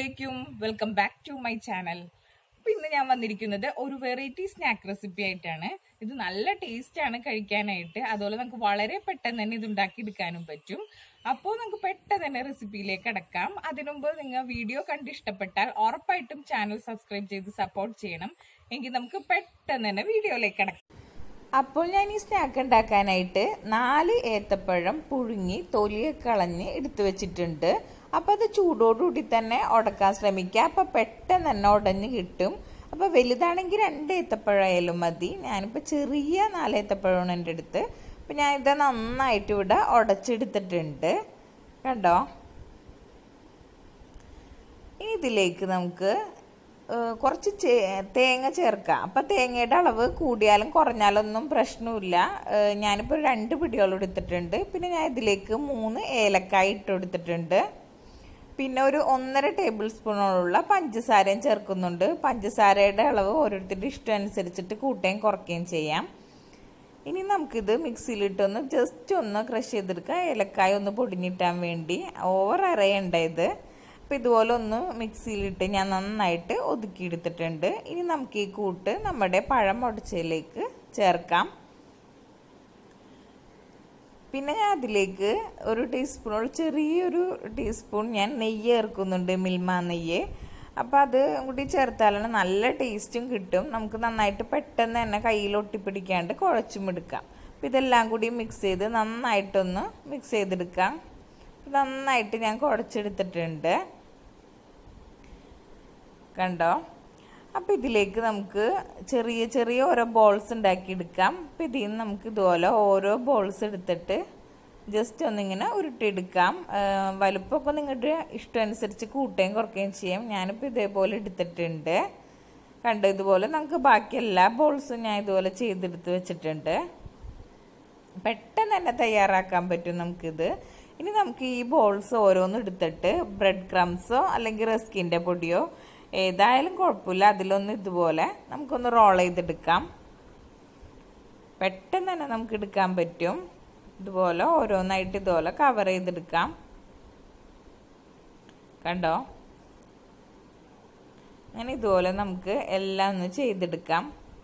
അലൈക്കും welcome back to my channel അപ്പൊ ഇന്ന് ഞാൻ വന്നിരിക്കുന്നത് ഒരു വെറൈറ്റി സ്നാക്ക് റെസിപ്പി ആയിട്ടാണ് ഇത് നല്ല ടേസ്റ്റ് ആണ് കഴിക്കാനായിട്ട് അതുപോലെ നമുക്ക് വളരെ പെട്ടെന്ന് തന്നെ ഇത് ഉണ്ടാക്കിയെടുക്കാനും പറ്റും അപ്പോൾ നമുക്ക് പെട്ടെന്ന് തന്നെ റെസിപ്പിയിലേക്ക് അടക്കാം അതിനുമുമ്പ് നിങ്ങൾ വീഡിയോ കണ്ട് ഇഷ്ടപ്പെട്ടാൽ ഉറപ്പായിട്ടും ചാനൽ സബ്സ്ക്രൈബ് ചെയ്ത് സപ്പോർട്ട് ചെയ്യണം എങ്കിൽ നമുക്ക് പെട്ടെന്ന് തന്നെ വീഡിയോയിലേക്ക് അടക്കാം അപ്പോൾ ഞാൻ ഈ സ്നാക്ക് ഉണ്ടാക്കാനായിട്ട് നാല് ഏത്തപ്പഴം പുഴുങ്ങി തൊലിയൊക്കെ കളഞ്ഞ് എടുത്തു വെച്ചിട്ടുണ്ട് അപ്പോൾ അത് ചൂടോടുകൂടി തന്നെ ഉടക്കാൻ ശ്രമിക്കുക അപ്പോൾ പെട്ടെന്ന് തന്നെ ഉടഞ്ഞ് കിട്ടും അപ്പോൾ വലുതാണെങ്കിൽ രണ്ട് ഏത്തപ്പഴമായാലും മതി ഞാനിപ്പോൾ ചെറിയ നാല് ഏത്തപ്പഴമാണ് എൻ്റെ അടുത്ത് അപ്പോൾ ഞാൻ ഇത് നന്നായിട്ട് ഇവിടെ ഉടച്ചെടുത്തിട്ടുണ്ട് കണ്ടോ ഇനി ഇതിലേക്ക് നമുക്ക് കുറച്ച് തേങ്ങ ചേർക്കാം അപ്പം തേങ്ങയുടെ അളവ് കൂടിയാലും കുറഞ്ഞാലൊന്നും പ്രശ്നമില്ല ഞാനിപ്പോൾ രണ്ട് പിടിയോളം എടുത്തിട്ടുണ്ട് പിന്നെ ഞാൻ ഇതിലേക്ക് മൂന്ന് ഏലക്കായ ഇട്ട് കൊടുത്തിട്ടുണ്ട് പിന്നെ ഒരു ഒന്നര ടേബിൾ സ്പൂണോളുള്ള പഞ്ചസാരയും ചേർക്കുന്നുണ്ട് പഞ്ചസാരയുടെ അളവ് ഓരോരുത്തരുടെ ഇഷ്ടം അനുസരിച്ചിട്ട് കൂട്ടുകയും കുറയ്ക്കുകയും ചെയ്യാം ഇനി നമുക്കിത് മിക്സിയിലിട്ടൊന്ന് ജസ്റ്റ് ഒന്ന് ക്രഷ് ചെയ്തെടുക്കാം ഏലക്കായ ഒന്ന് പൊടിഞ്ഞിട്ടാൻ വേണ്ടി ഓവർ അരയണ്ട ഇത് അപ്പം ഇതുപോലെ ഒന്ന് മിക്സിയിലിട്ട് ഞാൻ നന്നായിട്ട് ഒതുക്കിയെടുത്തിട്ടുണ്ട് ഇനി നമുക്ക് ഈ കൂട്ട് നമ്മുടെ പഴം ഉടച്ചതിലേക്ക് ചേർക്കാം പിന്നെ ഞാൻ അതിലേക്ക് ഒരു ടീസ്പൂൺ ചെറിയൊരു ടീസ്പൂൺ ഞാൻ നെയ്യ് ചേർക്കുന്നുണ്ട് മിൽമ നെയ്യ് അപ്പോൾ അത് കൂടി ചേർത്താലാണ് നല്ല ടേസ്റ്റും കിട്ടും നമുക്ക് നന്നായിട്ട് പെട്ടെന്ന് തന്നെ കയ്യിൽ ഒട്ടിപ്പിടിക്കാണ്ട് കുഴച്ചും എടുക്കാം അപ്പം ഇതെല്ലാം കൂടി മിക്സ് ചെയ്ത് നന്നായിട്ടൊന്ന് മിക്സ് ചെയ്തെടുക്കാം നന്നായിട്ട് ഞാൻ കുഴച്ചെടുത്തിട്ടുണ്ട് കണ്ടോ അപ്പോൾ ഇതിലേക്ക് നമുക്ക് ചെറിയ ചെറിയ ഓരോ ബോൾസ് ഉണ്ടാക്കിയെടുക്കാം അപ്പോൾ ഇതിൽ നിന്ന് നമുക്ക് ഇതുപോലെ ഓരോ ബോൾസ് എടുത്തിട്ട് ജസ്റ്റ് ഒന്നിങ്ങനെ ഉരുട്ടിയെടുക്കാം വലുപ്പമൊക്കെ നിങ്ങളുടെ ഇഷ്ടം അനുസരിച്ച് കൂട്ടുകയും കുറയ്ക്കുകയും ചെയ്യാം ഞാനിപ്പോൾ ഇതേപോലെ എടുത്തിട്ടുണ്ട് കണ്ടോ ഇതുപോലെ നമുക്ക് ബാക്കി എല്ലാ ബോൾസും ഞാൻ ഇതുപോലെ ചെയ്തെടുത്ത് വെച്ചിട്ടുണ്ട് പെട്ടെന്ന് തന്നെ തയ്യാറാക്കാൻ പറ്റും നമുക്കിത് ഇനി നമുക്ക് ഈ ബോൾസ് ഓരോന്നും എടുത്തിട്ട് ബ്രെഡ് ക്രംസോ അല്ലെങ്കിൽ റസ്കിൻ്റെ പൊടിയോ ഏതായാലും കുഴപ്പമില്ല അതിലൊന്ന് ഇതുപോലെ നമുക്കൊന്ന് റോൾ ചെയ്തെടുക്കാം പെട്ടെന്ന് തന്നെ നമുക്ക് എടുക്കാൻ പറ്റും ഇതുപോലെ ഓരോന്നായിട്ട് ഇതുപോലെ കവർ ചെയ്തെടുക്കാം കണ്ടോ അങ്ങനെ ഇതുപോലെ നമുക്ക് എല്ലാം ഒന്ന് ചെയ്തെടുക്കാം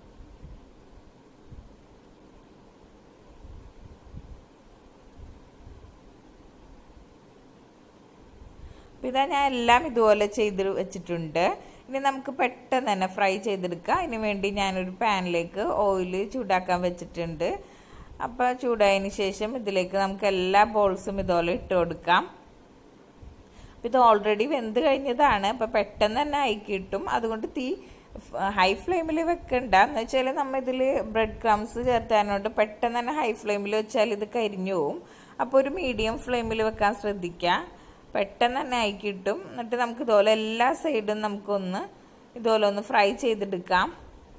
അപ്പോൾ ഇതാ ഞാൻ എല്ലാം ഇതുപോലെ ചെയ്ത് വെച്ചിട്ടുണ്ട് ഇനി നമുക്ക് പെട്ടെന്ന് തന്നെ ഫ്രൈ ചെയ്തെടുക്കാം അതിന് വേണ്ടി ഞാനൊരു പാനിലേക്ക് ഓയിൽ ചൂടാക്കാൻ വെച്ചിട്ടുണ്ട് അപ്പോൾ ചൂടായതിന് ശേഷം ഇതിലേക്ക് നമുക്ക് എല്ലാ ബോൾസും ഇതുപോലെ ഇട്ട് കൊടുക്കാം അപ്പോൾ ഇത് ഓൾറെഡി വെന്ത് കഴിഞ്ഞതാണ് അപ്പോൾ പെട്ടെന്ന് തന്നെ ആയി കിട്ടും അതുകൊണ്ട് തീ ഹൈ ഫ്ലെയിമിൽ വെക്കണ്ട എന്ന് വെച്ചാൽ നമ്മൾ ഇതിൽ ബ്രെഡ് ക്രംസ് ചേർത്താനോണ്ട് പെട്ടെന്ന് തന്നെ ഹൈ ഫ്ലെയിമിൽ വെച്ചാൽ ഇത് കരിഞ്ഞു പോവും അപ്പോൾ ഒരു മീഡിയം ഫ്ലെയിമിൽ വെക്കാൻ ശ്രദ്ധിക്കുക പെട്ടെന്ന് തന്നെ ആയി കിട്ടും എന്നിട്ട് നമുക്ക് ഇതുപോലെ എല്ലാ സൈഡും നമുക്കൊന്ന് ഇതുപോലെ ഒന്ന് ഫ്രൈ ചെയ്തെടുക്കാം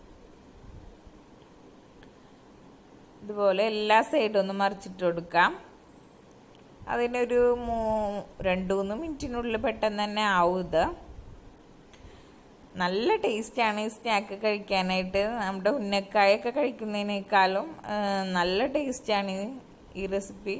ഇതുപോലെ എല്ലാ സൈഡും ഒന്ന് മറിച്ചിട്ട് കൊടുക്കാം അതിനൊരു മൂ രണ്ട് മൂന്ന് മിനിറ്റിനുള്ളിൽ പെട്ടെന്ന് തന്നെ ആവും ഇത് നല്ല ടേസ്റ്റാണ് ഈ സ്നാക്ക് കഴിക്കാനായിട്ട് നമ്മുടെ ഉന്നക്കായൊക്കെ കഴിക്കുന്നതിനേക്കാളും നല്ല ടേസ്റ്റാണ് ഈ റെസിപ്പി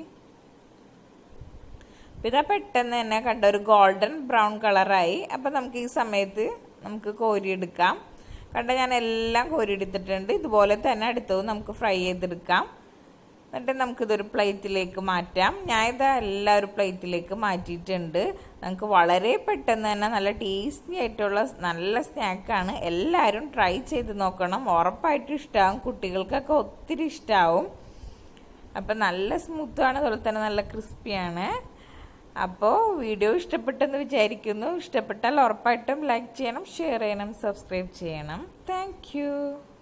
അപ്പം ഇതാ പെട്ടെന്ന് തന്നെ കണ്ട ഒരു ഗോൾഡൻ ബ്രൗൺ കളറായി അപ്പം നമുക്ക് ഈ സമയത്ത് നമുക്ക് കോരിയെടുക്കാം കണ്ട ഞാൻ എല്ലാം കോരിയെടുത്തിട്ടുണ്ട് ഇതുപോലെ തന്നെ അടുത്തത് നമുക്ക് ഫ്രൈ ചെയ്തെടുക്കാം എന്നിട്ട് നമുക്കിതൊരു പ്ലേറ്റിലേക്ക് മാറ്റാം ഞാൻ ഇതാ എല്ലാ ഒരു പ്ലേറ്റിലേക്ക് മാറ്റിയിട്ടുണ്ട് നമുക്ക് വളരെ പെട്ടെന്ന് തന്നെ നല്ല ടേസ്റ്റി ആയിട്ടുള്ള നല്ല സ്നാക്കാണ് എല്ലാവരും ട്രൈ ചെയ്ത് നോക്കണം ഉറപ്പായിട്ടും ഇഷ്ടമാവും കുട്ടികൾക്കൊക്കെ ഒത്തിരി ഇഷ്ടമാവും അപ്പം നല്ല സ്മൂത്താണ് അതുപോലെ തന്നെ നല്ല ക്രിസ്പിയാണ് അപ്പോൾ വീഡിയോ ഇഷ്ടപ്പെട്ടെന്ന് വിചാരിക്കുന്നു ഇഷ്ടപ്പെട്ടാൽ ഉറപ്പായിട്ടും ലൈക്ക് ചെയ്യണം ഷെയർ ചെയ്യണം സബ്സ്ക്രൈബ് ചെയ്യണം താങ്ക്